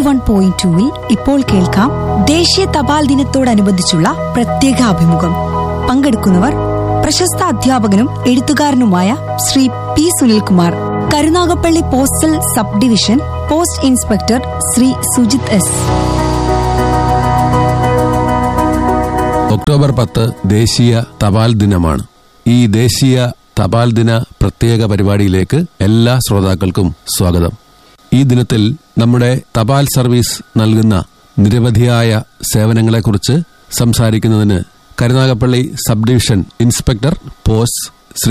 one point ടുവിൽ ഇപ്പോൾ കേൾക്കാം ദേശീയ തപാൽ ദിനത്തോടനുബന്ധിച്ചുള്ള പ്രത്യേക അഭിമുഖം പങ്കെടുക്കുന്നവർ പ്രശസ്ത അധ്യാപകനും എഴുത്തുകാരനുമായ Shri P Sunilkumar Karunagappally postal sub division post inspector Shri Sujith S October പത്ത് ദേശീയ തപാൽ ദിനമാണ് ഈ ദേശീയ തപാൽ ദിന പ്രത്യേക പരിപാടിയിലേക്ക് എല്ലാ ശ്രോതാക്കൾക്കും സ്വാഗതം ഈ ദിനത്തിൽ നമ്മുടെ തപാൽ സർവീസ് നൽകുന്ന നിരവധിയായ സേവനങ്ങളെക്കുറിച്ച് സംസാരിക്കുന്നതിന് Karunagappally sub division inspector post